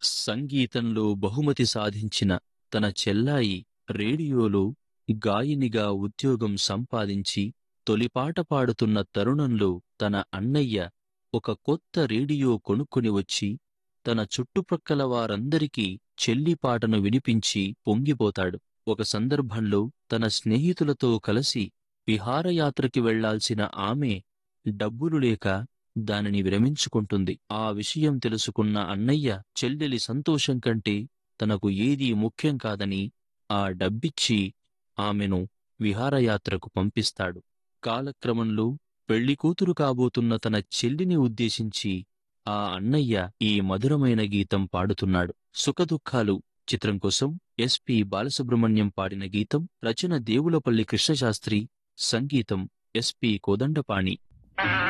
సంగీతంలో బహుమతి సాధించిన తన చెల్లాయి రేడియోలో గాయనిగా ఉద్యోగం సంపాదించి తొలిపాట పాడుతున్న తరుణంలో తన అన్నయ్య ఒక కొత్త రేడియో కొనుక్కొని వచ్చి తన చుట్టుప్రక్కల వారందరికీ చెల్లి పాటను వినిపించి పొంగిపోతాడు ఒక సందర్భంలో తన స్నేహితులతో కలిసి విహారయాత్రకి వెళ్లాల్సిన ఆమె డబ్బులు లేక దానిని విరమించుకుంటుంది ఆ విషయం తెలుసుకున్న అన్నయ్య చెల్లెలి సంతోషం కంటే తనకు ఏదీ ముఖ్యం కాదని ఆ డబ్బిచ్చి ఆమెను విహారయాత్రకు పంపిస్తాడు కాలక్రమంలో పెళ్లి కూతురు కాబోతున్న తన చెల్లిని ఉద్దేశించి ఆ అన్నయ్య ఈ మధురమైన గీతం పాడుతున్నాడు సుఖదుఖాలు చిత్రం కోసం ఎస్పి బాలసుబ్రహ్మణ్యం పాడిన గీతం రచన దేవులపల్లి కృష్ణశాస్త్రి సంగీతం ఎస్పి కోదండపాణి ఆ